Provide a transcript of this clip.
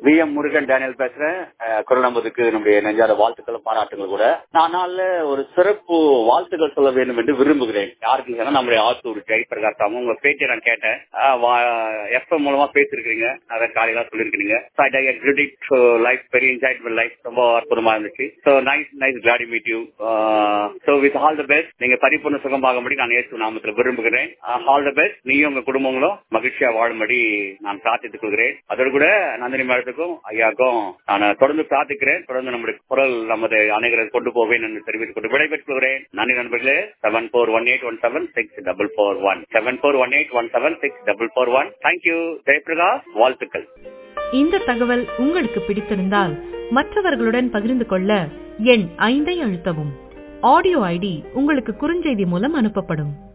V M Murugan Daniel பேசுறேன் அஹ், குரல் நம்பதுக்கு நம்முடைய நெஞ்சாத வாழ்த்துக்களும் பாராட்டுகள் கூட நான் நாள்ல ஒரு சிறப்பு வாழ்த்துக்கள் சொல்ல வேண்டும் என்று விரும்புகிறேன் யாருக்கு சொன்னா நம்முடைய ஆத்தூர் ஜெயபிரகாஷ் அவங்க உங்க பேச்சை நான் கேட்டேன் எஃப்எம் மூலமா பேசிருக்கீங்க அதை காலையில சொல்லிருக்கீங்க லைஃப் வெரி என்ஜாய் லைஃப் ரொம்ப அற்புதமா இருந்துச்சு so nice nice கிளாடி meet you so with all the best நீங்க பரிபூர்ண சுகமாகும்படி நான் இயேசு நாமத்தில் விரும்புகிறேன் ஆல் த பெஸ்ட் நீயும் உங்க குடும்பங்களும் மகிழ்ச்சியா வாழும்படி நான் பிரார்த்தித்துக் கொள்கிறேன் அதோடு கூட நந்தினி மேடத்துக்கும் ஐயாக்கும் நான் தொடர்ந்து பிரார்த்திக்கிறேன் தொடர்ந்து நம்முடைய குரல் நமது அனைவரை கொண்டு போவேன் என்று தெரிவித்துக் கொண்டு விடைபெற்றுக் கொள்கிறேன் நன்றி நண்பர்களே seven four one eight one seven six double four one seven four one eight one seven six double four one thank you Jayaprakash வாழ்த்துக்கள் இந்த தகவல் உங்களுக்கு பிடித்திருந்தால் மற்றவர்களுடன் பகிர்ந்து கொள்ள எண் ஐந்தை அழுத்தவும் ஆடியோ ஐடி உங்களுக்கு குறுஞ்செய்தி மூலம் அனுப்பப்படும்